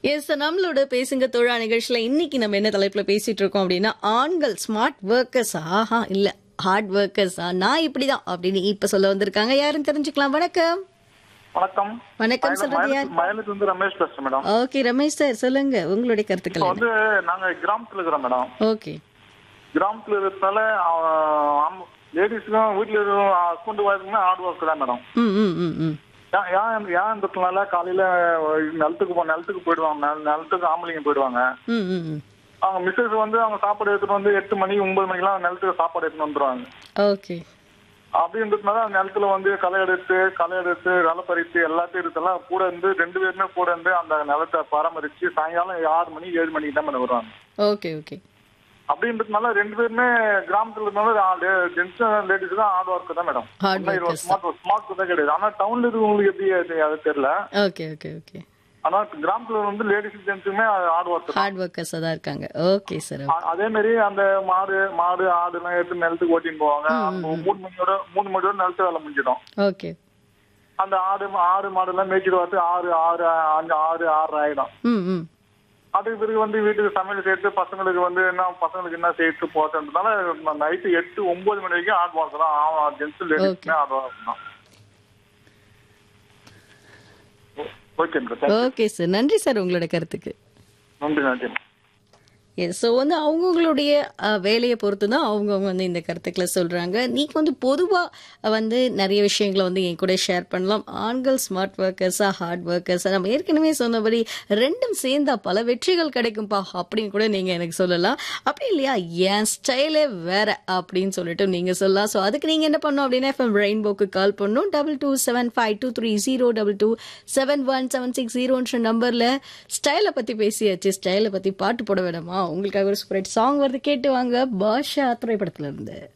S நம்மளோட பேசுங்க தோழா நிகழ்ச்சியில இன்னைக்கு நம்ம என்ன தலைப்புல பேசிட்டு இருக்கோம் அப்படின்னா ஆண்கள் ஸ்மார்ட் ஒர்க்கர்ஸ் ஆஹா இல்ல ஹார்ட் ஒர்க்கர்ஸா நான் இப்படிதான் அப்படின்னு இப்ப சொல்ல வந்திருக்காங்க யாருன்னு தெரிஞ்சுக்கலாம் வணக்கம் வணக்கம் வணக்கம் சொல்றது யார் மயிலுக்கு வந்து ரமேஷ் பேசுறேன் மேடம் ஓகே ரமேஷ் சார் சொல்லுங்க உங்களுடைய இப்போ கருத்துக்கள் வந்து நாங்க கிராமத்துல இருக்கிறோம் மேடம் ஓகே கிராமத்துல இருக்கிறதுனால லேடிஸ்க்கும் வீட்டுல இருக்கிற ஹஸ்பண்ட் ஒய்ஃபுக்குமே ஹார்ட் ஒர்க் தான் மேடம் ம் ம் ம் ம் ஏன் ஏன் ஏன் இருக்கிறதுனால காலையில நிலத்துக்கு போ நிலத்துக்கு போயிடுவாங்க நில- நிலத்துக்கு ஆம்பளைங்க போயிடுவாங்க ம் ம் ம் அவங்க மிஸ்ஸஸ் வந்து அவங்க சாப்பாடு எடுத்துட்டு வந்து எட்டு மணி ஒன்பது மணிக்கெல்லாம் நிலத்துக்கு சாப்பாடு எடுத்துட்டு வந்துருவாங்க ஓகே அப்படின்றதுனால அந்த நிலத்துல வந்து களை எடுத்து களை எடுத்து களை பறித்து எல்லாத்தையும் எடுத்தெல்லாம் கூட இருந்து ரெண்டு பேருமே கூட இருந்து அந்த நிலத்தை பராமரிச்சு சாயங்காலம் ஆறு மணி ஏழு மணிக்கு தான் மேடம் வருவாங்க ஓகே ஓகே அப்படின்றதுனால ரெண்டு பேருமே கிராமத்துல இருந்தாலும் ஜென்ஸ் லேடிஸ் தான் ஹார்ட் ஒர்க் தான் madam Hard workers smart smart தான் கிடையாது ஆனா டவுன்ல இருக்கவங்களுக்கு எப்படி அது அது தெரியல ஓகே ஓகே ஓகே ஆனா கிராமத்துல வந்து லேடிஸ் ஜென்ஸுமே ஹார்ட் ஒர்க் தான் ஹார்ட் ஒர்க்கர்ஸா தான் இருக்காங்க ஓகே சார் அ- அதே மாதிரி அந்த மாடு மாடு ஆடு எல்லாம் எடுத்து நிலத்துக்கு ஓட்டின்னு போவாங்க அப்போ மூணு மணியோட மூணு மணியோட நிலத்து வேலை முடிஞ்சிடும் ஓகே அந்த ஆடு மா- ஆடு மாடு எல்லாம் மேய்ச்சிட்டு வரது ஆறு ஆறு அஞ்சு ஆறு ஆறு ஆயிடும் ம் ம் அதுக்கு பிறகு வந்து வீட்டுக்கு சமையல் சேர்த்து பசங்களுக்கு வந்து என்ன பசங்களுக்கு என்ன சேர்த்து போட்டதுனால நைட்டு எட்டு ஒன்பது மணி வரைக்கும் ஆட் ஒர்க் தான் ஜென்ஸ் லேடிஸ்மே ஆட் ஒர்க் தான் ஓகே சார் ஓகே சார் நன்றி சார் உங்களோட கருத்துக்கு நன்றி நன்றி எஸ் ஸோ வந்து அவங்கவுங்களுடைய அஹ், வேலையை பொறுத்து தான் அவங்கவுங்க வந்து இந்த கருத்துக்களை சொல்கிறாங்க நீங்கள் வந்து பொதுவாக வந்து நிறைய விஷயங்களை வந்து என் கூட ஷேர் பண்ணலாம் ஆண்கள் ஸ்மார்ட் ஒர்க்கர்ஸா ஹார்ட் ஒர்க்கர்ஸா நம்ம ஏற்கனவே சொன்னபடி ரெண்டும் சேர்ந்தா பல வெற்றிகள் கிடைக்கும்பா அப்படின்னு கூட நீங்கள் எனக்கு சொல்லலாம் அப்படி இல்லையா என் ஸ்டைலே வேற அப்படின்னு சொல்லிட்டு நீங்கள் சொல்லலாம் ஸோ அதுக்கு நீங்கள் என்ன பண்ணணும் அப்படின்னா எஃப்எம் ரெயின்போக்கு கால் பண்ணணும் double two seven five two three zero double two seven one seven six ஜீரோன்ற நம்பரில் ஸ்டைலை பற்றி பேசியாச்சு ஸ்டைலை பற்றி பாட்டு போட வேணாமா உங்களுக்காக ஒரு சூப்பர் சாங் வருது கேட்டு வாங்க பாஷா திரைப்படத்துல இருந்து